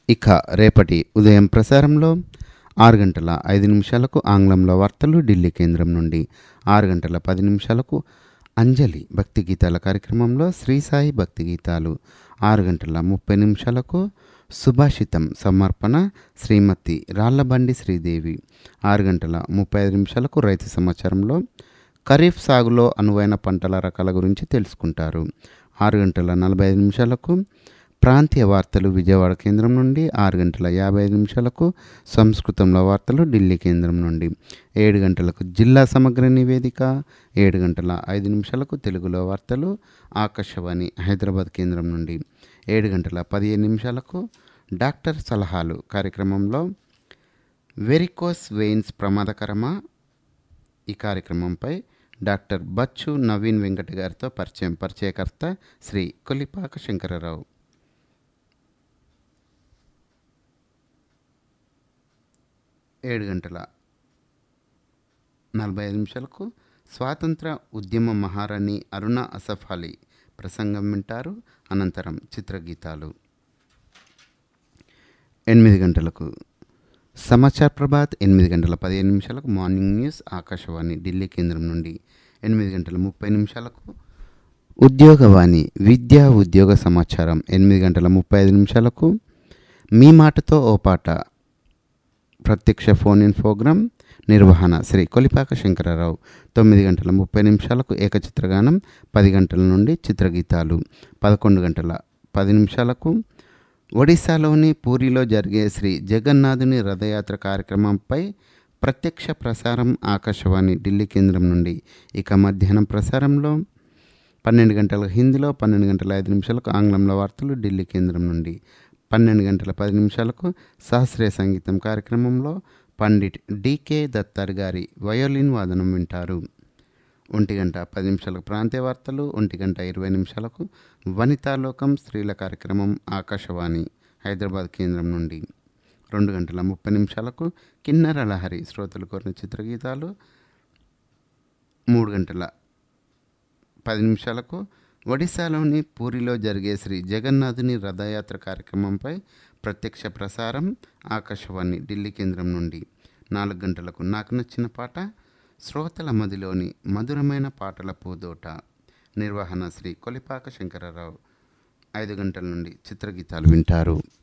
ఇక రేపటి ఉదయం ప్రసారంలో ఆరు గంటల ఐదు నిమిషాలకు ఆంగ్లంలో వార్తలు ఢిల్లీ కేంద్రం నుండి ఆరు గంటల పది నిమిషాలకు అంజలి భక్తి గీతాల కార్యక్రమంలో శ్రీ సాయి భక్తి గీతాలు ఆరు గంటల ముప్పై నిమిషాలకు సుభాషితం సమర్పణ శ్రీమతి రాళ్లబండి శ్రీదేవి ఆరు గంటల ముప్పై ఐదు నిమిషాలకు రైతు సమాచారంలో ఖరీఫ్ సాగులో అనువైన పంటల రకాల గురించి తెలుసుకుంటారు ఆరు గంటల నలభై ఐదు నిమిషాలకు ప్రాంతీయ వార్తలు విజయవాడ కేంద్రం నుండి ఆరు గంటల యాభై ఐదు నిమిషాలకు సంస్కృతంలో వార్తలు ఢిల్లీ కేంద్రం నుండి ఏడు గంటలకు జిల్లా సమగ్ర నివేదిక ఏడు గంటల ఐదు నిమిషాలకు తెలుగులో వార్తలు ఆకాశవాణి హైదరాబాద్ కేంద్రం నుండి ఏడు గంటల పదిహేను నిమిషాలకు డాక్టర్ సలహాలు కార్యక్రమంలో వెరికోస్ వెయిన్స్ ప్రమాదకరమా ఈ కార్యక్రమంపై డాక్టర్ బచ్చు నవీన్ వెంకట గారితో పరిచయం పరిచయకర్త శ్రీ కొలిపాక శంకరరావు ఏడు గంటల నలభై ఐదు నిమిషాలకు స్వాతంత్ర ఉద్యమ మహారాణి అరుణ అసఫ్ అలీ ప్రసంగం వింటారు అనంతరం చిత్రగీతాలు ఎనిమిది గంటలకు సమాచార్ ప్రభాత్ ఎనిమిది గంటల పదిహేను నిమిషాలకు మార్నింగ్ న్యూస్ ఆకాశవాణి ఢిల్లీ కేంద్రం నుండి ఎనిమిది గంటల ముప్పై నిమిషాలకు ఉద్యోగవాణి విద్యా ఉద్యోగ సమాచారం ఎనిమిది గంటల ముప్పై ఐదు నిమిషాలకు మీ మాటతో ఓ పాట ప్రత్యక్ష ఫోన్ ఇన్ ప్రోగ్రాం నిర్వహణ శ్రీ కొలిపాక శంకరరావు తొమ్మిది గంటల ముప్పై నిమిషాలకు ఏకచిత్రగానం పది గంటల నుండి చిత్రగీతాలు పదకొండు గంటల పది నిమిషాలకు ఒడిశాలోని పూరిలో జరిగే శ్రీ జగన్నాథుని రథయాత్ర కార్యక్రమంపై ప్రత్యక్ష ప్రసారం ఆకాశవాణి ఢిల్లీ కేంద్రం నుండి ఇక మధ్యాహ్నం ప్రసారంలో పన్నెండు గంటలకు హిందీలో పన్నెండు గంటల ఐదు నిమిషాలకు ఆంగ్లంలో వార్తలు ఢిల్లీ కేంద్రం నుండి పన్నెండు గంటల పది నిమిషాలకు శాస్త్రీయ సంగీతం కార్యక్రమంలో పండిట్ డికే దత్తార్ గారి వయోలిన్ వాదనం వింటారు ఒంటి గంట పది నిమిషాలకు ప్రాంతీయ వార్తలు ఒంటి గంట ఇరవై నిమిషాలకు వనితాలోకం స్త్రీల కార్యక్రమం ఆకాశవాణి హైదరాబాద్ కేంద్రం నుండి రెండు గంటల ముప్పై నిమిషాలకు కిన్నెర లహరి శ్రోతలు కోరిన చిత్రగీతాలు మూడు గంటల పది నిమిషాలకు ఒడిశాలోని పూరిలో జరిగే శ్రీ జగన్నాథుని రథయాత్ర కార్యక్రమంపై ప్రత్యక్ష ప్రసారం ఆకాశవాణి ఢిల్లీ కేంద్రం నుండి నాలుగు గంటలకు నాకు నచ్చిన పాట శ్రోతల మదిలోని మధురమైన పాటల పూదోట నిర్వహణ శ్రీ కొలిపాక శంకరరావు ఐదు గంటల నుండి చిత్రగీతాలు వింటారు